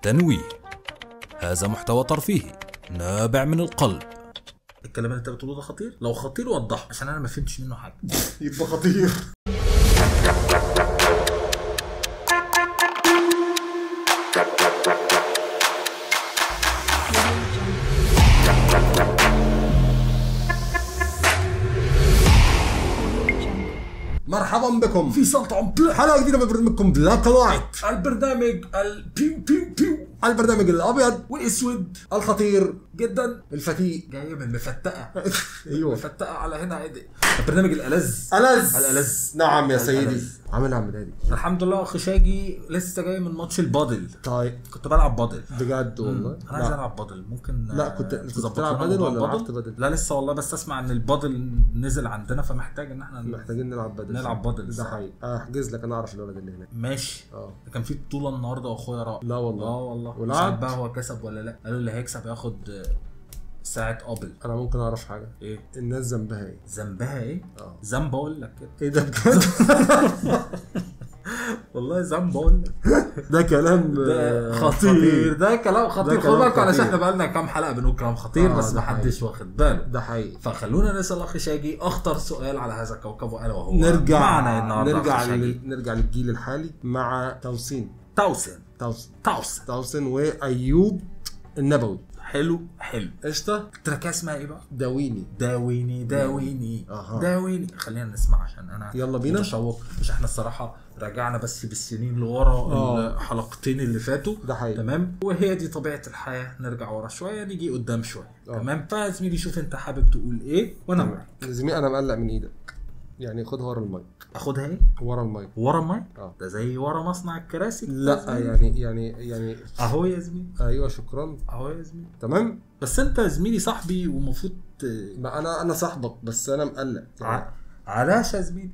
تنويه هذا محتوى ترفيهي نابع من القلب الكلام اللي انت بتقوله ده خطير لو خطير وضحه عشان انا ما فهمتش منه حاجه يبقى خطير مرحبا بكم في صوت عم بلا حلقه جديده من برنامجكم بلاك وايت البرنامج البيو بيو بيو البرنامج الابيض والاسود الخطير جدا الفتيق جايه من مفتقه ايوه مفتقه على هنا عادي البرنامج الالذ ألذ الألذ. نعم يا سيدي الألذ. عامل عم هادي الحمد لله خشاجي لسه جاي من ماتش البادل طيب كنت بلعب بادل بجد والله انا عايز لا. العب بادل ممكن لا، آه، كنت- كنت تظبط بتلعب لنا بادل موضوع ولا البادل؟ لعبت بادل؟ لا لسه والله بس اسمع ان البادل نزل عندنا فمحتاج ان احنا محتاجين نلعب بدل نلعب بدل، ده صح. حقيقي احجز لك انا اعرف الولد اللي هناك ماشي اه كان في بطوله النهارده واخويا راح لا والله. اه والله ولعب؟ ولعب بقى هو كسب ولا لا قالوا اللي هيكسب ياخد آه، ساعه قبل انا ممكن اعرف حاجه ايه الناس ذنبها ايه ذنبها ايه اه ذنب اقول لك كده ايه ده بجد والله ذنب اقول لك ده كلام ده آه، خطير ده كلام خطير ده خد كلام بالك علشان خطير. احنا بقالنا كام حلقه بنقول كلام خطير آه، بس ده محدش واخد باله ده حقيقي فخلونا نسال اخ شاجي اخطر سؤال على هذا الكوكب والا وهو نرجع معنا النهارده نرجع أخ شاجي. لل... نرجع للجيل الحالي مع توسين توسن توسين توسن توسين وايوب النبوي حلو حلو قشطه التراكيه اسمها ايه بقى؟ داويني داويني داويني أها. داويني خلينا نسمع عشان انا يلا بينا. متشوق مش احنا الصراحه رجعنا بس بالسنين لورا آه. الحلقتين اللي فاتوا ده حقيقي. تمام وهي دي طبيعه الحياه نرجع ورا شويه نيجي قدام شويه آه. تمام فزميلي شوف انت حابب تقول ايه وانا معاك زميلي انا مقلق من ايدك يعني خدها ورا المايك اخدها ايه؟ ورا المايك ورا المايك؟ اه ده زي ورا مصنع الكراسي كده يا لا زميلي. يعني يعني يعني اهو يا زميلي ايوه شكرا اهو يا زميلي تمام بس انت يا زميلي صاحبي ومفروض ت- ما انا انا صاحبك بس انا مقلق يعني ع- علاش يا زميلي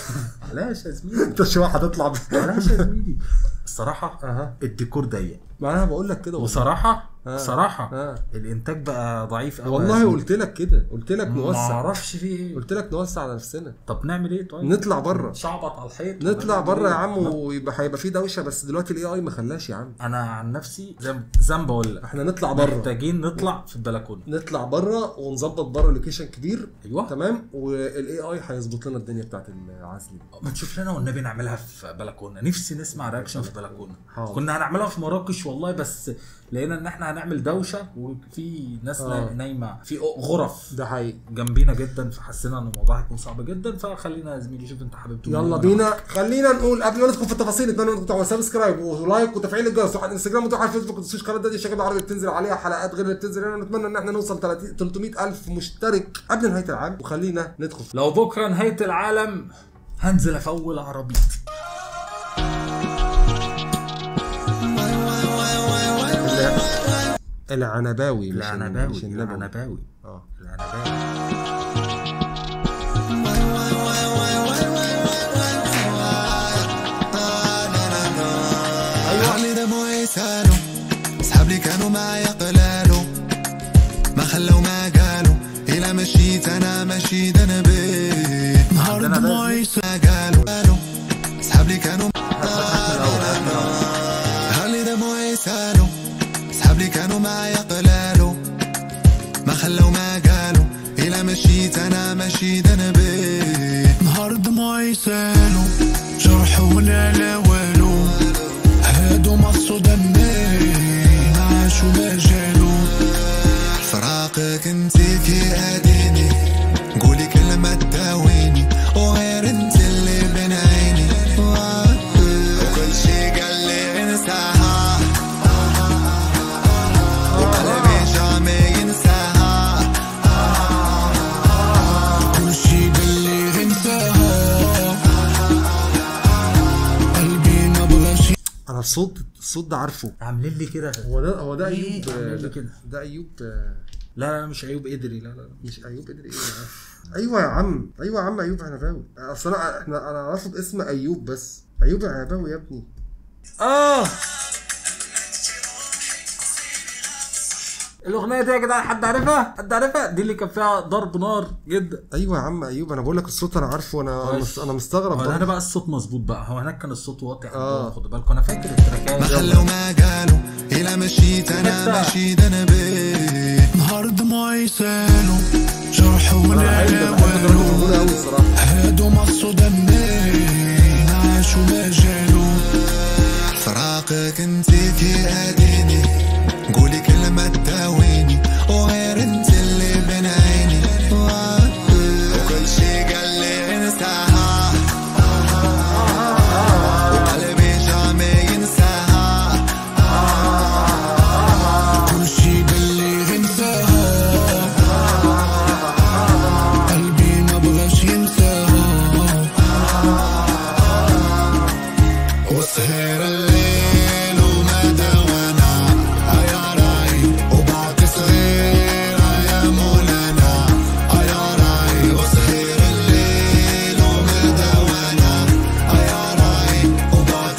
علاش يا زميلي انت شو هتطلع علاش يا زميلي الصراحه اها الديكور ضيق ما انا بقول لك كده والله. وصراحه آه. صراحه آه. الانتاج بقى ضعيف قوي والله قلت لك كده قلت لك ما نوسع اعرفش في ايه قلت لك نوسع على نفسنا طب نعمل ايه طيب نطلع بره شعبط على الحيط نطلع نعمل بره إيه؟ يا عم ويبقى هيبقى في دوشه بس دلوقتي الاي اي ما خلاش يا عم انا عن نفسي زي ما- زي ما بقول لك احنا نطلع بره محتاجين نطلع في البلكونه نطلع بره ونظبط بره لوكيشن كبير ايوه تمام والاي اي هيظبط لنا الدنيا بتاعت العزل دي ما تشوف لنا والنبي نعملها في بلكونه نفسي نسمع رياكشن في بلكونه حاضر. كنا هنعملها في مراكش والله بس لقينا ان احنا هنعمل دوشه وفي ناس آه. نايمه في غرف ده حقيقي جنبينا جدا فحسينا ان الموضوع هيكون صعب جدا فخلينا يا زميلي شوف انت حابب تقول يلا إيه. بينا خلينا نقول قبل ما ندخل في التفاصيل اتمنى انكم تعملوا سبسكرايب ولايك وتفعيل الجرس وعلى الانستجرام وتروحوا على الفيسبوك ما تنسوش قناه دادي الشباب العربي بتنزل عليها حلقات غير اللي بتنزل هنا نتمنى ان احنا نوصل 30 300 الف مشترك قبل نهايه العام وخلينا ندخل في لو بكره نهايه العالم هنزل افول عربيتي ال- العنباوي مش ال- العنباوي مش النبوي العنباوي اه العنباوي علي دمه يسالوا اصحابي كانوا معايا قلالوا ما خلوا ما قالوا الى مشيت انا مشيت انا بيه نهار عندنا ده دموعي ما قالوا قالوا اصحابي كانوا علي دمه يسالوا اصحابي كانوا معايا قلالوا ما خلوا ما قالوا الى مشيت انا مشيت انا بيه نهار دموعي سالوا جرحونا لا والو هادو مصوا دمي عاشوا ما جالو فراقك انتي في اديني قولي كلمة تداويني وغير انت اللي بين عيني وكل شي قال لي انساها وقلبي جامي ينساها كل شي قال لي انساها قلبي نبغى شي انا الصوت الصوت ده عارفه عاملين لي كده هو ده هو ده إيه؟ ايوب عامل لي ده, كده. ده ايوب آه، لا لا مش ايوب قدري لا لا لا. مش ايوب قدر ايه يا عم؟ ايوه يا عم ايوه يا عم ايوب عنباوي اصل انا احنا انا اعرفه باسم ايوب بس ايوب عنباوي يا ابني اه الاغنيه دي يا جدعان حد عارفها حد عارفها دي اللي كان فيها ضرب نار جدا ايوه يا عم ايوب انا بقول لك الصوت انا عارفه انا كويس. مس- انا مستغرب هو برضه. هنا بقى الصوت مظبوط بقى هو هناك كان الصوت واطي آه. خدوا بالكم انا فاكر التراكات ما خلوا ما قالوا ماشي ذنبي نهار دموعي سالوا جرح انا ولا بحب بحب درجه الرجوله قوي الصراحه هادو مصو دمي عاشوا ما جالوا فراقك انتي كي اديني قولي كلمة تداويني وغير انت اللي بين عيني وكل شي قال لي انساها وقلبي جامي ينساها كل شي قال لي انساها قلبي ما بغاش ينساها وسهر الليل ومدى وانا يا راي وبعد صغيرة يا مولانا يا راي وسهر الليل ومدى وانا يا راي وبعد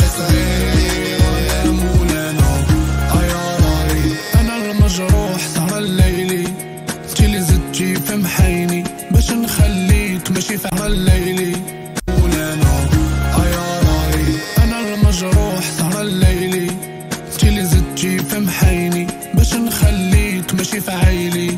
صغيرة يا مولانا يا راي انا المجروح سهر الليلي تيلي زدتي في محيني باش نخليك ماشي في عمل الليلي مولانا يا راي انا المجروح سهر الليلي تيلي زدتي في محيني باش نخليك ماشي في عيلي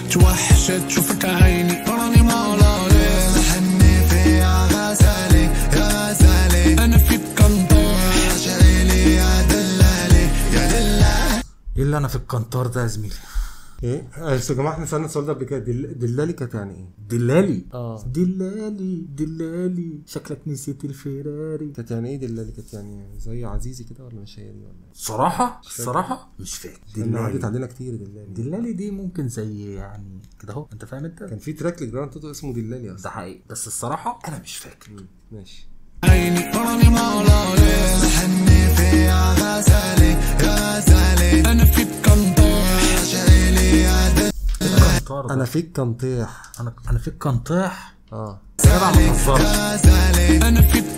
توحشت تشوفك عيني راني مالالي حني فيا غزالي يا غزالي انا فيك كنطيح شعيلي يا دلالي يا دلالي ايه اللي انا في الكنتار ده يا زميلي ايه آه، بس يا جماعه احنا سالنا السؤال ده قبل كده دل... دلالي كانت يعني ايه؟ دلالي اه دلالي دلالي شكلك نسيت الفيراري كانت يعني ايه دلالي كانت يعني زي عزيزي كده ولا مش هي دي ولا إيه؟ صراحة الصراحة مش فاكر لأن عدت دلالي علينا كتير دلالي دلالي دي ممكن زي يعني كده اهو انت فاهم انت كان في تراك لجراند توتو اسمه دلالي اصلا ده حقيقي بس الصراحة انا مش فاكر مم، ماشي عيني راني مالالي حني فيا غزالي يا غزالي انا فيك كنطيح شعيلي يا دلالي الكنتار ده. انا فيك كنطيح انا انا في الكنطاح اه جدع ما تهزرش غزالي انا فيك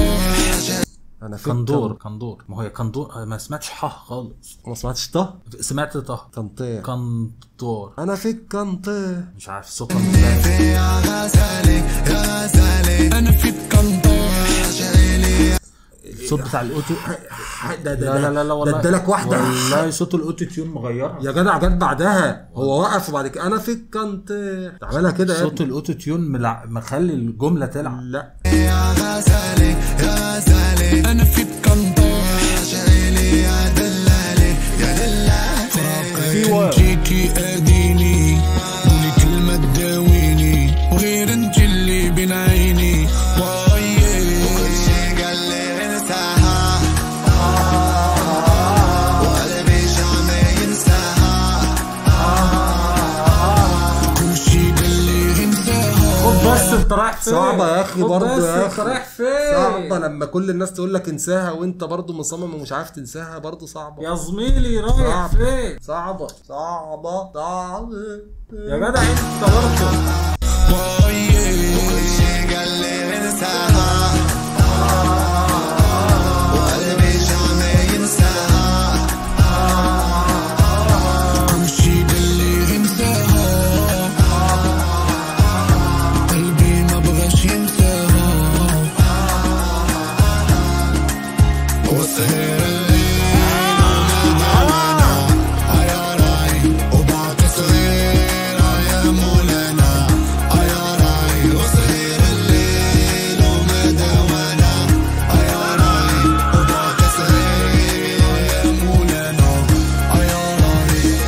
كنطيح انا فيك كندور كندور ما هي كندور ما سمعتش ح خالص كن- ما سمعتش طه سمعت طه كنطيح كندور انا فيك كنطيح مش عارف صوت كان فيا غزالي يا غزالي انا فيك كنطيح شعيلي الصوت بتاع الاوتو ده لا لا لا لا والله ده ادالك واحده والله صوت الاوتو تيون مغيرها يا جدع جت بعدها هو وقف وبعد كده انا فيك كنطيح عملها كده يا صوت ابني. الاوتو تيون ملع... مخلي الجمله تلعب لا يا غزالي يا غزالي انا فيك كنطيح شعيلي يا دلالي يا دلالي في واو. جيتي اديني قولي كلمة تداويني وغير انت اللي بين عيني وايه وكل شي قال لي انساها وقلبي جامي ينساها كل شي قال لي انساها خد بس انت رايح فين صعبة يا اخي خد برضه بس يا انت اخي رايح فين صعبة لما كل الناس تقول لك انساها وانت برضه مصمم ومش عارف تنساها برضه صعبة يا زميلي رايح صعب. فين صعبة صعبة صعبة يا جدع انت برضه وايه وكل شي قال لي انساها وقلبي جامي ينساها كل شي قال لي انساها قلبي ما بغاش ينساها وسهر الليل ومدى يا راي وبعد صغيرة يا مولانا يا راي وسهر الليل ومدى وانا يا راي وبعد صغيرة يا مولانا يا راي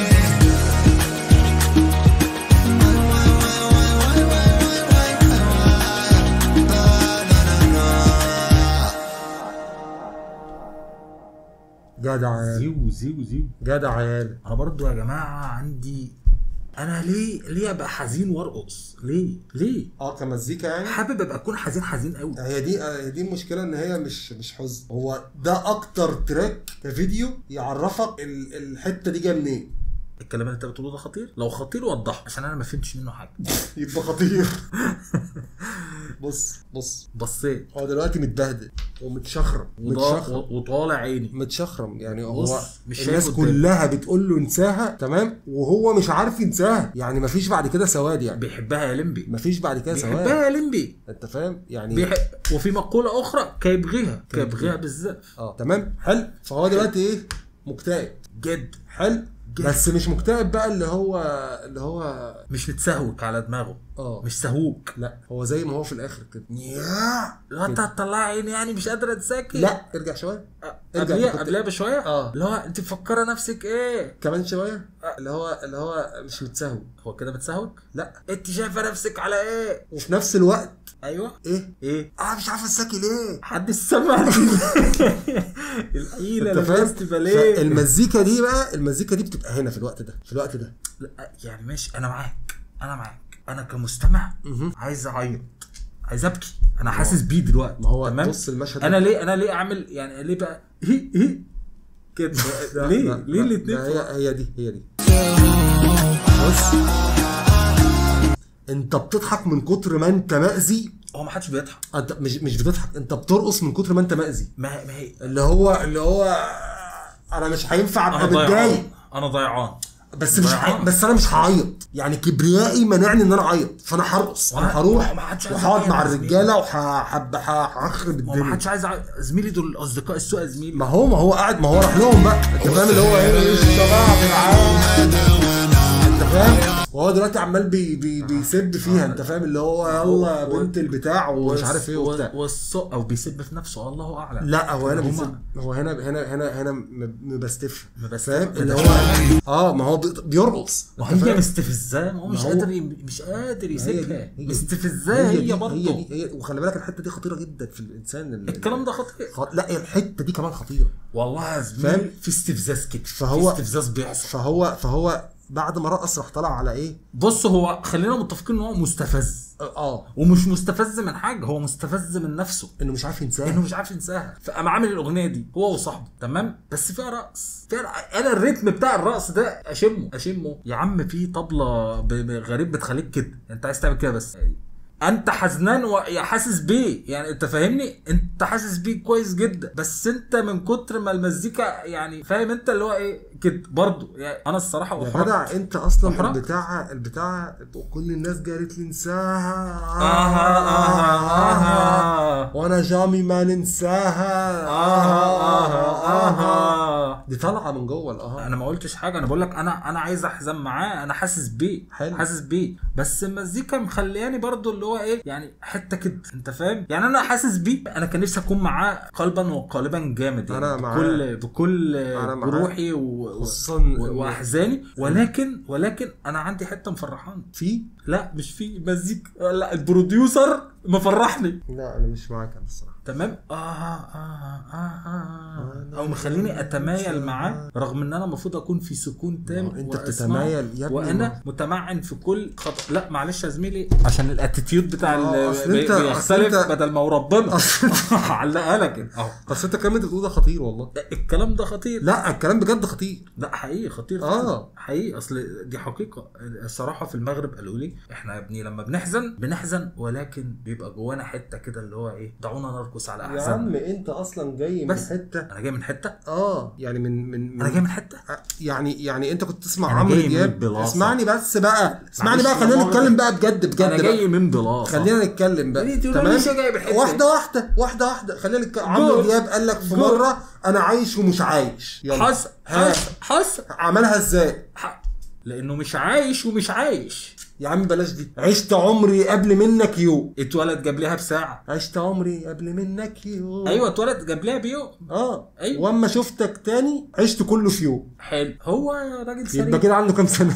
جدع عيال زيو زيو زيو جدع عيال انا برضو يا جماعه عندي انا ليه ليه ابقى حزين وارقص ليه ليه اه كمزيكا يعني حابب ابقى اكون حزين حزين قوي هي دي هي دي المشكله ان هي مش مش حزن هو ده اكتر تراك كفيديو يعرفك ال- الحته دي جايه منين الكلام اللي انت بتقوله ده خطير لو خطير وضحه عشان انا ما فهمتش منه حاجه يبقى خطير بص بص بصيت هو دلوقتي متبهدل ومتشخرم وضا- متشخرم و- وطالع عيني متشخرم يعني بص، هو مش الناس شايف قدامه. كلها بتقول له انساها تمام وهو مش عارف ينساها يعني مفيش بعد كده سواد يعني بيحبها يا لمبي مفيش بعد كده سواد بيحبها يا لمبي انت فاهم يعني بيحب وفي مقوله اخرى كيبغيها كيبغيها بالذات اه تمام حلو فهو دلوقتي ايه مكتئب جد حلو بس مش مكتئب بقى اللي هو اللي هو مش متسهوك على دماغه اه مش سهوك لا هو زي ما هو في الاخر كده لو انت هتطلع عيني يعني مش قادره تذاكر لا ارجع شويه ارجع قبليها كنت- قبليها بشويه اه. اللي هو انت مفكره نفسك ايه كمان شويه اللي هو اللي هو مش متساوي هو كده متسهوك لا انت شايفه نفسك على ايه وفي نفس الوقت ايوه ايه ايه اه مش عارف الساكي ليه حد سمعني العيله انت فاهم لبست باليه المزيكا دي بقى المزيكا دي بتبقى هنا في الوقت ده في الوقت ده لا، يعني ماشي انا معاك انا معاك انا كمستمع مهم. عايز اعيط عايز ابكي انا حاسس بيه دلوقتي ما هو تمام بص المشهد انا ليه انا ليه اعمل يعني ليه بقى هي هي كده لا، ليه لا، ليه لا، الاثنين لا، هي هي دي هي دي بص انت بتضحك من كتر ما انت مأذي هو ما حدش بيضحك انت مش مش بتضحك انت بترقص من كتر ما انت مأذي ما هي ما هي اللي هو اللي هو انا مش هينفع انا ابقى ضيعان متضايق انا ضيعان بس مش ضيعان. ح... بس انا مش هعيط يعني كبريائي منعني ان انا اعيط فانا هرقص وأنا- انا هروح ما حدش عايز وهقعد يعيط مع يا زميلي. الرجاله وهخرب ما هو ما الدنيا حدش عايز يعيط. زميلي دول اصدقاء السوء يا زميلي ما هو ما هو قاعد ما هو راح لهم بقى انت فاهم اللي هو ايه قشطه بقى يا جدعان انت فاهم وهو دلوقتي عمال بي بي بيسب فيها انت فاهم اللي هو يلا يا بنت البتاع ومش عارف ايه وبتاع والص او بيسب في نفسه الله اعلم لا هو هنا هما- بيسب هو هنا هنا هنا هنا م- مبستف مبستف. فاهم اللي ده هو اه ما هو بي- بيرقص أنت وهي فاهم؟ مستفزاه ما هو مش ما هو- قادر ي- مش قادر هي يسيبها دي- هي دي. مستفزاه دي- هي برضه هي دي هي وخلي بالك الحته دي خطيره جدا في الانسان ال- الكلام ده خطير خ- لا الحته دي كمان خطيره والله يا زميلي فاهم؟ في استفزاز كده فهو- في استفزاز بيحصل فهو فهو بعد ما رقص راح طلع على ايه بص هو خلينا متفقين ان هو مستفز اه ومش مستفز من حاجه هو مستفز من نفسه انه مش عارف انه ينساها مش عارف ينساها فقام عامل الاغنيه دي هو وصاحبه تمام بس فيها رقص فيها رق- انا الريتم بتاع الرقص ده اشمه اشمه يا عم في طبله ب- ب- غريب بتخليك كده انت عايز تعمل كده بس انت حزنان ويا حاسس بيه يعني انت فاهمني انت حاسس بيه كويس جدا بس انت من كتر ما المزيكا يعني فاهم انت اللي هو ايه كده برضه يعني انا الصراحه يا أحرجت. جدع انت اصلا أحرجت. البتاع البتاع كل الناس قالت لي انساها اها اها اها وانا جامي ما ننساها اها اها اها دي طالعه من جوه الاها انا ما قلتش حاجه انا بقول لك انا انا عايز احزن معاه انا حاسس بيه حلو. حاسس بيه بس المزيكا مخلياني برضو اللي هو ايه يعني حته كده انت فاهم يعني انا حاسس بيه انا كان نفسي اكون معاه قلبا وقالبا جامد يعني أنا معاه. بكل بكل أنا معاه. جروحي و... و... خصوصا و... واحزاني ولكن ولكن انا عندي حته مفرحاني في لا مش في مزيكا لا البروديوسر مفرحني لا انا مش معاك انا الصراحه تمام آه آه آه آه او مخليني اتمايل معاه رغم ان انا المفروض اكون في سكون تام ما هو أنت وأسمعه بتتمايل يا ابني وانا ما- متمعن في كل خطأ لا معلش يا زميلي عشان الاتيتيود بتاع آه، ال- أصل بي- أنت- أصل بيختلف أنت- بدل ما هو ربنا علقها لك اهو بس انت الكلام اللي بتقوله ده خطير والله الكلام ده خطير لا الكلام بجد خطير لا حقيقي خطير آه. فعلا. حقيقي اصل دي حقيقه الصراحه في المغرب قالوا لي احنا يا ابني لما بنحزن بنحزن ولكن بيبقى جوانا حته كده اللي هو ايه دعونا نرقص على يا احزاننا عم انت اصلا جاي من بس. حته انا جاي من حته اه يعني من من, من انا جاي من حته يعني يعني انت كنت تسمع أنا عمرو جاي من دياب البلاصة. اسمعني بس بقى اسمعني معلش بقى يا خلينا مؤاخذة. نتكلم بقى بجد بجد انا بقى. جاي من بلاصه خلينا نتكلم بقى ليه تقول تمام لي شو جاي بحتة؟ واحده واحده واحده واحده خلينا نتكلم عمرو دياب قال لك في جول. مره انا عايش ومش عايش يلا حس ها. حس حس عملها ازاي ح- لانه مش عايش ومش عايش يا عم بلاش دي عشت عمري قبل منك يوم اتولد جاب لها بساعه عشت عمري قبل منك يوم ايوه اتولد جاب لها بيوم اه أيوة. واما شفتك تاني عشت كله في يوم حلو هو راجل يبقى سريع كده عنده كام سنه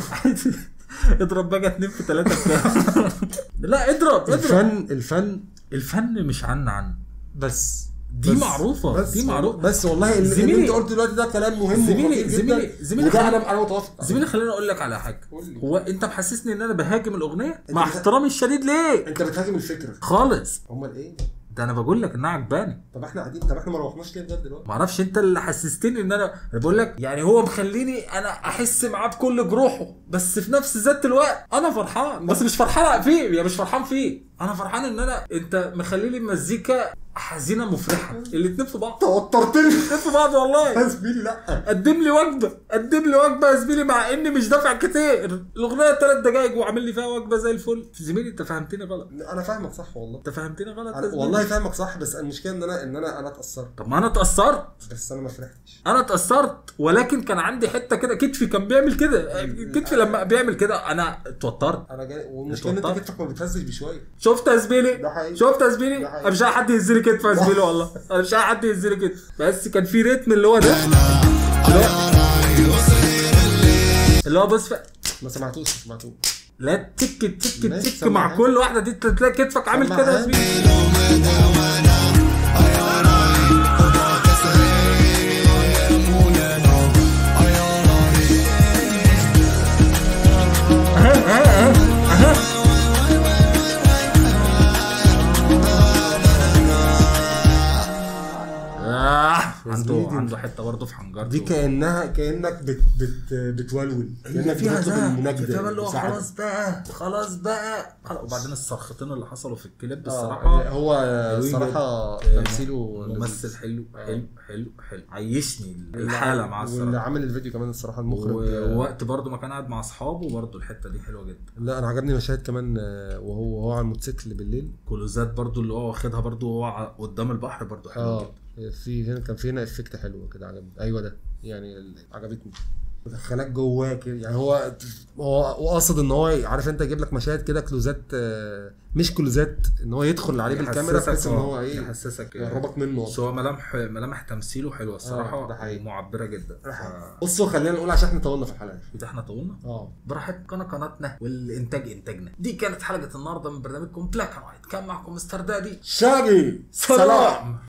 اضرب بقى اتنين في تلاته بكام لا اضرب اضرب الفن الفن الفن مش عن عن بس دي بس- معروفة، بس دي معروفة. بس والله اللي, زميلي- اللي انت قلته دلوقتي ده كلام مهم زميلي- وخطير جدا زميلي- زميلي وده خلينا- انا انا متوافق زميلي خليني اقول لك على حاجه قول لي. هو انت محسسني ان انا بهاجم الاغنيه مع بت- احترامي الشديد ليه انت بتهاجم الفكره خالص امال ايه ده انا بقول لك انها عجباني طب احنا قاعدين طب احنا ما روحناش ليه بجد دلوقتي معرفش انت اللي حسستني ان انا انا بقول لك يعني هو مخليني انا احس معاه بكل جروحه بس في نفس ذات الوقت انا فرحان بس مش فرحان فيه يعني مش فرحان فيه انا فرحان ان انا انت مخلي لي المزيكا حزينه مفرحه الاتنين في بعض توترتني الاتنين في بعض والله يا زميلي لا قدم لي وجبه قدم لي وجبه يا زميلي مع اني مش دافع كتير الاغنيه ثلاث دقايق وعامل لي فيها وجبه زي الفل زميلي انت فهمتني غلط انا فاهمك صح والله انت فهمتني غلط يا أنا زميلي. والله فاهمك صح بس المشكله ان انا ان انا انا اتاثرت طب ما انا اتاثرت بس انا ما فرحتش انا اتاثرت ولكن كان عندي حته كده كتفي كان بيعمل كده كتفي لما بيعمل كده انا اتوترت انا جاي والمشكله ان انت اتوترت. كتفك ما بتهزش بشويه شفت يا زميلي ده حقيقي. شفت يا زميلي ده حقيقي. انا مش عايز حد يهز لي كتفي يا زميلي والله انا مش عايز حد يهز لي كتفي بس كان في ريتم اللي هو ده اللي هو اللي هو بص ف... ما سمعتوش ما سمعتوش لا تك تك ماشي، تك مع سمعها. كل واحده دي تلاقي كتفك عامل كده يا سمعها. زميلي آه عنده زميلي. عنده حته برضه في حنجرته دي كانها كانك بت بت بتولول كانك فيها بتطلب زهق المناجده فيها اللي هو مساعدة. خلاص بقى خلاص بقى خلاص. وبعدين الصرختين اللي حصلوا في الكليب آه، الصراحه هو حلوين الصراحه جدا. تمثيله ممثل حلو آه. حلو حلو حلو عيشني واللي الحاله عامل- مع واللي الصراحه عامل الفيديو كمان الصراحه المخرج آه، ووقت برضه ما كان قاعد مع اصحابه برضه الحته دي حلوه جدا لا انا عجبني مشاهد كمان آه، وهو وهو على الموتوسيكل بالليل كلوزات برضه اللي هو واخدها برضه وهو ع- قدام البحر برضه حلو اه جدا في هنا كان في هنا افكت حلو كده عجبني ايوه ده يعني ال- عجبتني دخلك جواه كده يعني هو هو هو قاصد ان هو عارف انت يجيب لك مشاهد كده كلوزات آه، مش كلوزات ان هو يدخل عليه بالكاميرا يحسسك- بحيث ان آه، هو ايه يحسسك يقربك منه بس هو ملامح ملامح تمثيله حلوه الصراحه آه، ده حقيقي. ومعبره جدا ف- بصوا خلينا نقول عشان احنا طولنا في الحلقه كده احنا طولنا اه براحتكم انا قناتنا والانتاج انتاجنا دي كانت حلقه النهارده من برنامجكم بلاك اند وايت كان معكم مستر دادي شاقي سلام